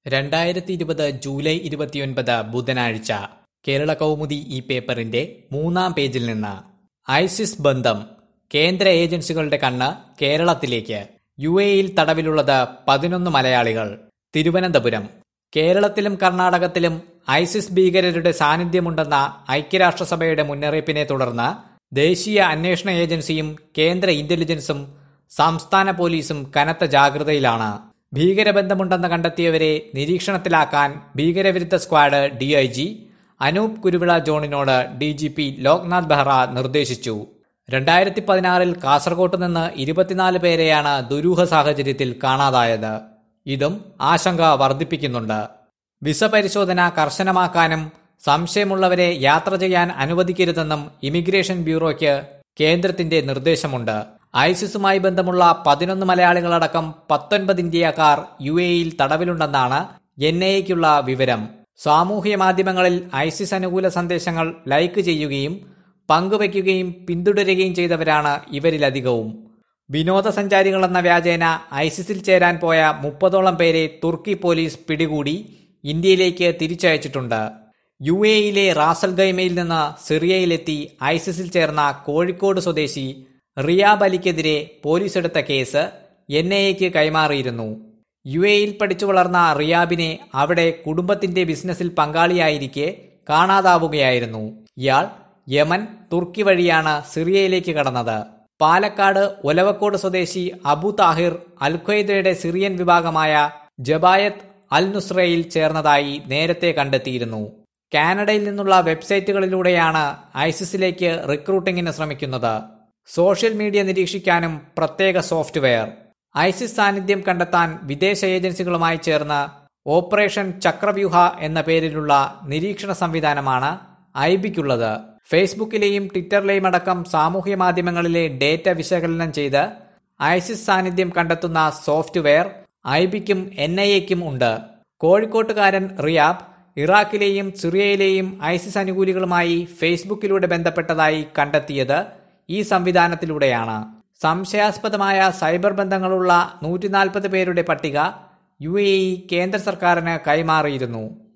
രണ്ടായിരത്തി ഇരുപത് ജൂലൈ ഇരുപത്തിയൊൻപത് ബുധനാഴ്ച കേരള കൗമുദി ഈ പേപ്പറിന്റെ മൂന്നാം പേജിൽ നിന്ന് ഐസിസ് ബന്ധം കേന്ദ്ര ഏജൻസികളുടെ കണ്ണ് കേരളത്തിലേക്ക് യു എയിൽ തടവിലുള്ളത് പതിനൊന്ന് മലയാളികൾ തിരുവനന്തപുരം കേരളത്തിലും കർണാടകത്തിലും ഐസിസ് ഭീകരരുടെ സാന്നിധ്യമുണ്ടെന്ന ഐക്യരാഷ്ട്രസഭയുടെ മുന്നറിയിപ്പിനെ തുടർന്ന് ദേശീയ അന്വേഷണ ഏജൻസിയും കേന്ദ്ര ഇന്റലിജൻസും സംസ്ഥാന പോലീസും കനത്ത ജാഗ്രതയിലാണ് ഭീകരബന്ധമുണ്ടെന്ന് കണ്ടെത്തിയവരെ നിരീക്ഷണത്തിലാക്കാൻ ഭീകരവിരുദ്ധ സ്ക്വാഡ് ഡിഐജി അനൂപ് കുരുവിള ജോണിനോട് ഡിജിപി ലോക്നാഥ് ബെഹ്റ നിർദ്ദേശിച്ചു രണ്ടായിരത്തി പതിനാറിൽ കാസർകോട്ട് നിന്ന് ഇരുപത്തിനാല് പേരെയാണ് ദുരൂഹ സാഹചര്യത്തിൽ കാണാതായത് ഇതും ആശങ്ക വർദ്ധിപ്പിക്കുന്നുണ്ട് വിസ പരിശോധന കർശനമാക്കാനും സംശയമുള്ളവരെ യാത്ര ചെയ്യാൻ അനുവദിക്കരുതെന്നും ഇമിഗ്രേഷൻ ബ്യൂറോയ്ക്ക് കേന്ദ്രത്തിന്റെ നിർദ്ദേശമുണ്ട് ഐസിസുമായി ബന്ധമുള്ള പതിനൊന്ന് മലയാളികളടക്കം പത്തൊൻപത് ഇന്ത്യക്കാർ യു എയിൽ തടവിലുണ്ടെന്നാണ് എൻ ഐക്കുള്ള വിവരം സാമൂഹ്യ മാധ്യമങ്ങളിൽ ഐസിസ് അനുകൂല സന്ദേശങ്ങൾ ലൈക്ക് ചെയ്യുകയും പങ്കുവയ്ക്കുകയും പിന്തുടരുകയും ചെയ്തവരാണ് ഇവരിലധികവും വിനോദസഞ്ചാരികളെന്ന വ്യാജേന ഐസിസിൽ ചേരാൻ പോയ മുപ്പതോളം പേരെ തുർക്കി പോലീസ് പിടികൂടി ഇന്ത്യയിലേക്ക് തിരിച്ചയച്ചിട്ടുണ്ട് യു എയിലെ റാസൽ ഗൈമയിൽ നിന്ന് സിറിയയിലെത്തി ഐസിസിൽ ചേർന്ന കോഴിക്കോട് സ്വദേശി റിയാബ് അലിക്കെതിരെ പോലീസ് എടുത്ത കേസ് എൻ ഐ എക്ക് കൈമാറിയിരുന്നു യു എയിൽ പഠിച്ചു വളർന്ന റിയാബിനെ അവിടെ കുടുംബത്തിന്റെ ബിസിനസ്സിൽ പങ്കാളിയായിരിക്കെ കാണാതാവുകയായിരുന്നു ഇയാൾ യമൻ തുർക്കി വഴിയാണ് സിറിയയിലേക്ക് കടന്നത് പാലക്കാട് ഒലവക്കോട് സ്വദേശി അബു താഹിർ അൽഖ്വയ്ദയുടെ സിറിയൻ വിഭാഗമായ ജബായത്ത് അൽ നുസ്രയിൽ ചേർന്നതായി നേരത്തെ കണ്ടെത്തിയിരുന്നു കാനഡയിൽ നിന്നുള്ള വെബ്സൈറ്റുകളിലൂടെയാണ് ഐസിസിലേക്ക് റിക്രൂട്ടിംഗിന് ശ്രമിക്കുന്നത് സോഷ്യൽ മീഡിയ നിരീക്ഷിക്കാനും പ്രത്യേക സോഫ്റ്റ്വെയർ ഐസിസ് സാന്നിധ്യം കണ്ടെത്താൻ വിദേശ ഏജൻസികളുമായി ചേർന്ന് ഓപ്പറേഷൻ ചക്രവ്യൂഹ എന്ന പേരിലുള്ള നിരീക്ഷണ സംവിധാനമാണ് ഐബിക്കുള്ളത് ഫേസ്ബുക്കിലെയും ട്വിറ്ററിലെയും അടക്കം സാമൂഹ്യ മാധ്യമങ്ങളിലെ ഡേറ്റ വിശകലനം ചെയ്ത് ഐസിസ് സാന്നിധ്യം കണ്ടെത്തുന്ന സോഫ്റ്റ്വെയർ ഐബിക്കും എൻ ഐ എക്കും ഉണ്ട് കോഴിക്കോട്ടുകാരൻ റിയാബ് ഇറാഖിലെയും സിറിയയിലെയും ഐസിസ് അനുകൂലികളുമായി ഫേസ്ബുക്കിലൂടെ ബന്ധപ്പെട്ടതായി കണ്ടെത്തിയത് ഈ സംവിധാനത്തിലൂടെയാണ് സംശയാസ്പദമായ സൈബർ ബന്ധങ്ങളുള്ള നൂറ്റി നാൽപ്പത് പേരുടെ പട്ടിക യു എ ഇ കേന്ദ്ര സർക്കാരിന് കൈമാറിയിരുന്നു